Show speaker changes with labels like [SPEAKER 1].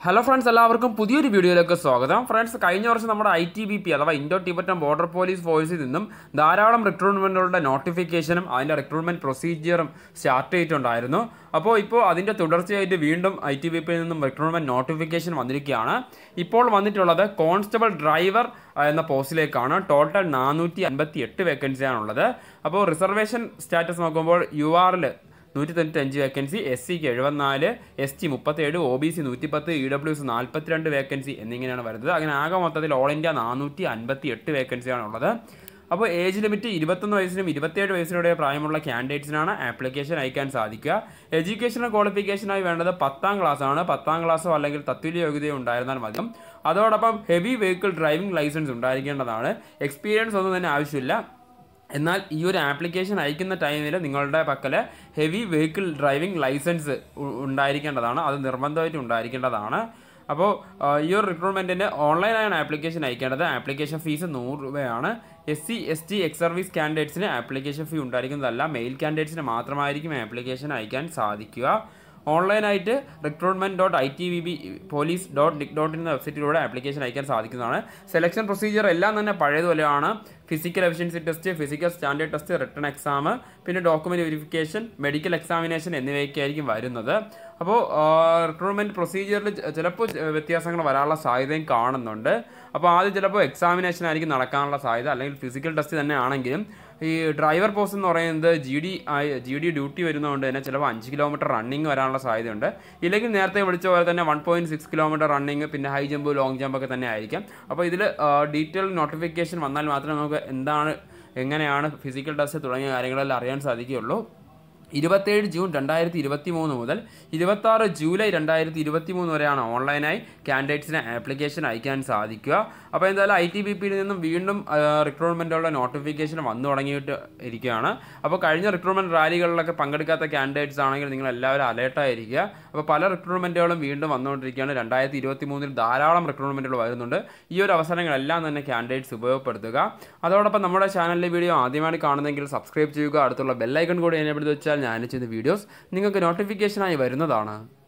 [SPEAKER 1] hello friends എല്ലാവർക്കും പുതിയൊരു വീഡിയോയിലേക്ക് സ്വാഗതം ഫ്രണ്ട്സ് കഴിഞ്ഞ വർഷം നമ്മുടെ ഐ ടി ബി പി അഥവാ ഇൻഡോ ടിബറ്റൻ ബോർഡർ പോലീസ് ഫോഴ്സിൽ നിന്നും ധാരാളം റിക്രൂട്ട്മെൻറ്റുകളുടെ നോട്ടിഫിക്കേഷനും അതിൻ്റെ റിക്രൂട്ട്മെൻറ്റ് പ്രൊസീജിയറും സ്റ്റാർട്ട് ചെയ്തിട്ടുണ്ടായിരുന്നു അപ്പോൾ ഇപ്പോൾ അതിൻ്റെ തുടർച്ചയായിട്ട് വീണ്ടും ഐ ടി ബി പിയിൽ നിന്നും റിക്രൂട്ട്മെൻറ്റ് നോട്ടിഫിക്കേഷൻ വന്നിരിക്കുകയാണ് ഇപ്പോൾ വന്നിട്ടുള്ളത് കോൺസ്റ്റബിൾ ഡ്രൈവർ എന്ന പോസ്റ്റിലേക്കാണ് ടോട്ടൽ നാനൂറ്റി അൻപത്തി എട്ട് വേക്കൻസിയാണുള്ളത് അപ്പോൾ റിസർവേഷൻ സ്റ്റാറ്റസ് നോക്കുമ്പോൾ യു ആറിൽ നൂറ്റി തൊണ്ണൂറ്റഞ്ച് വേക്കൻസി എസ് സിക്ക് എഴുപത്തിനാല് എസ് ടി മുപ്പത്തേഴ് ഒ ബി സി നൂറ്റിപ്പത്ത് ഇ ഡബ്ല്യു എസ് നാൽപ്പത്തിരണ്ട് വേക്കൻസി എന്നിങ്ങനെയാണ് വരുന്നത് അങ്ങനെ ആകെ മൊത്തത്തിൽ ഓൾ ഇന്ത്യ നാനൂറ്റി അൻപത്തി എട്ട് വേക്കൻസിയാണ് ഉള്ളത് അപ്പോൾ ഏജ് ലിമിറ്റ് ഇരുപത്തൊന്ന് വയസ്സിനും ഇരുപത്തേഴ് വയസ്സിനുടെ പ്രായമുള്ള കാൻഡിഡേറ്റ്സിനാണ് ആപ്ലിക്കേഷൻ അയക്കാൻ സാധിക്കുക എഡ്യൂക്കേഷണൽ ക്വാളിഫിക്കേഷനായി വേണ്ടത് പത്താം ക്ലാസ് ആണ് പത്താം ക്ലാസ്സോ അല്ലെങ്കിൽ തത്തുല്യ യോഗ്യതയോ ഉണ്ടായിരുന്നാൽ മതി അതോടൊപ്പം ഹെവി വെഹിക്കിൾ ഡ്രൈവിംഗ് ലൈസൻസ് ഉണ്ടായിരിക്കേണ്ടതാണ് എക്സ്പീരിയൻസ് ഒന്നും തന്നെ ആവശ്യമില്ല എന്നാൽ ഈ ഒരു ആപ്ലിക്കേഷൻ അയക്കുന്ന ടൈമിൽ നിങ്ങളുടെ പക്കൽ ഹെവി വെഹിക്കിൾ ഡ്രൈവിംഗ് ലൈസൻസ് ഉ- ഉണ്ടായിരിക്കേണ്ടതാണ് അത് നിർബന്ധമായിട്ട് ഉണ്ടായിരിക്കേണ്ടതാണ് അപ്പോൾ ആ, ഈ ഒരു റിക്രൂട്ട്മെൻറ്റിന് ഓൺലൈനായാണ് ആപ്ലിക്കേഷൻ അയക്കേണ്ടത് ആപ്ലിക്കേഷൻ ഫീസ് നൂറ് രൂപയാണ് S C S T ex service കാൻഡിഡേറ്റ്സിന് ആപ്ലിക്കേഷൻ ഫീ ഉണ്ടായിരിക്കുന്നതല്ല മെയിൽ കാൻഡിഡേറ്റ്സിന് മാത്രമായിരിക്കും ആപ്ലിക്കേഷൻ അയക്കാൻ സാധിക്കുക ഓൺലൈനായിട്ട് recruitment dot I T V B police dot ഡിക് ഡോട്ട് എന്ന വെബ്സൈറ്റിലൂടെ ആപ്ലിക്കേഷൻ അയക്കാൻ സാധിക്കുന്നതാണ് സെലക്ഷൻ പ്രൊസീജിയർ എല്ലാം തന്നെ പഴയതുപോലെയാണ് physical efficiency test physical standard test written exam പിന്നെ ഡോക്യുമെന്റ് വെരിഫിക്കേഷൻ മെഡിക്കൽ എക്സാമിനേഷൻ എന്നിവയൊക്കെയായിരിക്കും വരുന്നത് അപ്പോൾ റിക്രൂട്ട്മെന്റ് പ്രൊസീജിയറിൽ ചിലപ്പോൾ വ്യത്യാസങ്ങൾ വരാനുള്ള സാധ്യതയും കാണുന്നുണ്ട് അപ്പോൾ ആദ്യം ചിലപ്പോൾ എക്സാമിനേഷൻ ആയിരിക്കും നടക്കാനുള്ള സാധ്യത അല്ലെങ്കിൽ ഫിസിക്കൽ ടെസ്റ്റ് തന്നെ ആണെങ്കിലും ഈ ഡ്രൈവർ പോസ്റ്റ് എന്ന് പറയുന്നത് G D G D duty വരുന്നതുകൊണ്ട് തന്നെ ചിലപ്പോൾ അഞ്ച് കിലോമീറ്റർ റണ്ണിങ് വരാനുള്ള സാധ്യതയുണ്ട് ഇല്ലെങ്കിൽ നേരത്തെ വിളിച്ച പോലെ തന്നെ one point six kilometre running പിന്നെ ഹൈ ജമ്പ് ലോങ് ജമ്പ് ഒക്കെ തന്നെ ആയിരിക്കും അപ്പോൾ ഇതിൽ ഡീറ്റെയിൽ നോട്ടിഫിക്കേഷൻ വന്നാൽ മാത്രമേ നമുക്ക് എന്താണ് എങ്ങനെയാണ് ഫിസിക്കൽ ടെസ്റ്റ് തുടങ്ങിയ കാര്യങ്ങളെല്ലാം അറിയാൻ സാധിക്കുകയുള്ളൂ ഇരുപത്തേഴ് ജൂൺ രണ്ടായിരത്തി ഇരുപത്തി മൂന്ന് മുതൽ ഇരുപത്തി ആറ് ജൂലൈ രണ്ടായിരത്തി ഇരുപത്തി മൂന്ന് വരെയാണ് ഓൺലൈനായി കാൻഡിഡേറ്റ്സിന് ആപ്ലിക്കേഷൻ അയക്കാൻ സാധിക്കുക അപ്പോൾ എന്തായാലും ഐ ടി ബി പിയിൽ നിന്നും വീണ്ടും റിക്രൂട്ട്മെൻറ്റുള്ള നോട്ടിഫിക്കേഷൻ വന്നു തുടങ്ങിയിട്ട് ഇരിക്കുകയാണ് അപ്പോൾ കഴിഞ്ഞ റിക്രൂട്ട്മെൻറ്റ് റാലികളിലൊക്കെ പങ്കെടുക്കാത്ത കാൻഡിഡേറ്റ്സ് ആണെങ്കിൽ നിങ്ങൾ എല്ലാവരും അലേർട്ടായിരിക്കുക അപ്പോൾ പല റിക്രൂട്ട്മെൻറ്റുകളും വീണ്ടും വന്നുകൊണ്ടിരിക്കുകയാണ് രണ്ടായിരത്തി ഇരുപത്തി മൂന്നിൽ ധാരാളം റിക്രൂട്ട്മെൻറ്റുകൾ വരുന്നുണ്ട് ഈ ഒരു അവസരങ്ങളെല്ലാം തന്നെ കാൻഡിഡേറ്റ്സ് ഉപയോഗപ്പെടുത്തുക അതോടൊപ്പം നമ്മുടെ ചാനലിലെ വീഡിയോ ആദ്യമായി കാണുന്നെങ്കിൽ സബ്സ്ക്രൈബ് ചെയ്യുക അടുത്തുള്ള ബെല്ലൈക്കൺ കൂടി എനേബിൾ ചെയ്ത് വെച്ചാൽ ഞാൻ ചെയ്യുന്ന വീഡിയോസ് നിങ്ങൾക്ക് നോട്ടിഫിക്കേഷനായി വരുന്നതാണ്